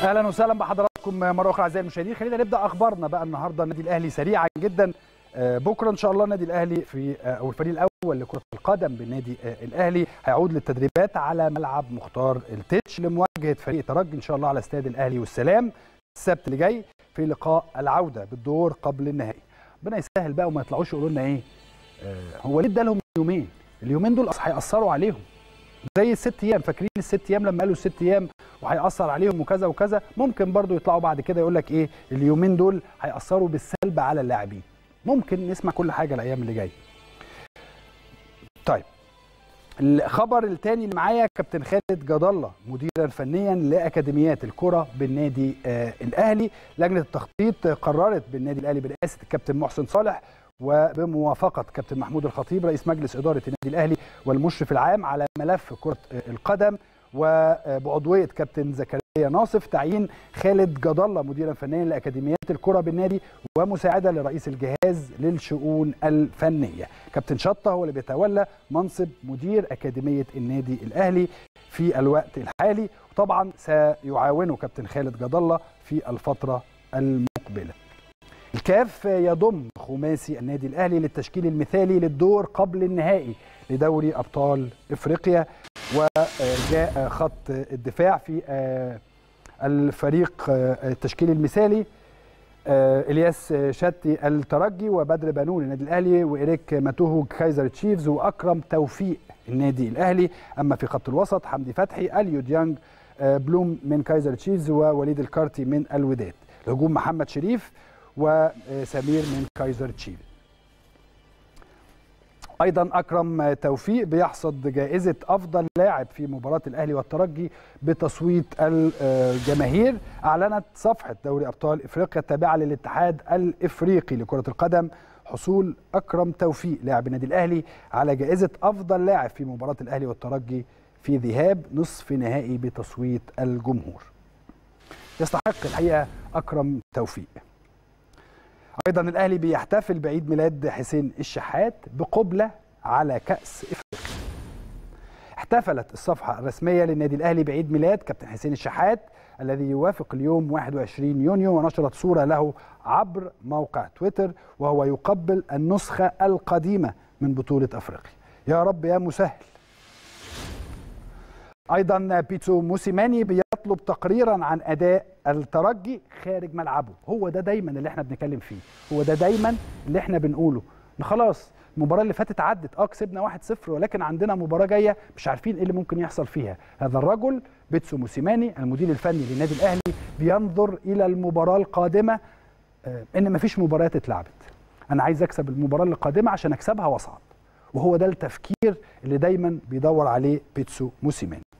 اهلا وسهلا بحضراتكم مره اخرى اعزائي المشاهدين خلينا نبدا اخبارنا بقى النهارده النادي الاهلي سريعا جدا بكره ان شاء الله النادي الاهلي في او الفريق الاول لكره القدم بالنادي الاهلي هيعود للتدريبات على ملعب مختار التتش لمواجهه فريق ترجي ان شاء الله على استاد الاهلي والسلام السبت اللي جاي في لقاء العوده بالدور قبل النهائي ربنا يسهل بقى وما يطلعوش يقولوا لنا ايه آه هو ليه ادالهم يومين اليومين دول هيأثروا عليهم زي الست ايام فاكرين الست ايام لما قالوا الست ايام وهيأثر عليهم وكذا وكذا ممكن برضو يطلعوا بعد كده يقول لك ايه اليومين دول هيأثروا بالسلب على اللاعبين ممكن نسمع كل حاجه الايام اللي جايه طيب الخبر الثاني اللي معايا كابتن خالد جد الله مديرا فنيا لاكاديميات الكره بالنادي آه الاهلي لجنه التخطيط قررت بالنادي الاهلي برئاسه الكابتن محسن صالح وبموافقه كابتن محمود الخطيب رئيس مجلس اداره النادي الاهلي والمشرف العام على ملف كره القدم وبعضويه كابتن زكريا ناصف تعيين خالد جد الله مديرا فنيا لاكاديميات الكره بالنادي ومساعده لرئيس الجهاز للشؤون الفنيه كابتن شطه هو اللي بيتولى منصب مدير اكاديميه النادي الاهلي في الوقت الحالي وطبعا سيعاونه كابتن خالد جد الله في الفتره المقبله الكاف يضم خماسي النادي الاهلي للتشكيل المثالي للدور قبل النهائي لدوري ابطال افريقيا وجاء خط الدفاع في الفريق التشكيل المثالي الياس شتي الترجي وبدر بنون النادي الاهلي وإريك ماتوهو كايزر تشيفز واكرم توفيق النادي الاهلي اما في خط الوسط حمدي فتحي اليو ديانج بلوم من كايزر تشيفز ووليد الكارتي من الوداد الهجوم محمد شريف وسمير من كايزر تشيفز ايضا اكرم توفيق بيحصد جائزه افضل لاعب في مباراه الاهلي والترجي بتصويت الجماهير اعلنت صفحه دوري ابطال افريقيا التابعه للاتحاد الافريقي لكره القدم حصول اكرم توفيق لاعب النادي الاهلي على جائزه افضل لاعب في مباراه الاهلي والترجي في ذهاب نصف نهائي بتصويت الجمهور يستحق الحقيقه اكرم توفيق ايضا الاهلي بيحتفل بعيد ميلاد حسين الشحات بقبله على كاس افريقيا احتفلت الصفحه الرسميه للنادي الاهلي بعيد ميلاد كابتن حسين الشحات الذي يوافق اليوم 21 يونيو ونشرت صوره له عبر موقع تويتر وهو يقبل النسخه القديمه من بطوله افريقيا يا رب يا مسهل ايضا بيتسو موسيماني بيطلب تقريرا عن اداء الترجي خارج ملعبه هو ده دايما اللي احنا بنتكلم فيه هو ده دايما اللي احنا بنقوله ان خلاص المباراه اللي فاتت عدت اه كسبنا 1-0 ولكن عندنا مباراه جايه مش عارفين ايه اللي ممكن يحصل فيها هذا الرجل بيتسو موسيماني المدير الفني للنادي الاهلي بينظر الى المباراه القادمه آه ان مفيش مباريات اتلعبت انا عايز اكسب المباراه القادمه عشان اكسبها واصعد وهو ده التفكير اللي دايما بيدور عليه بيتسو موسيماني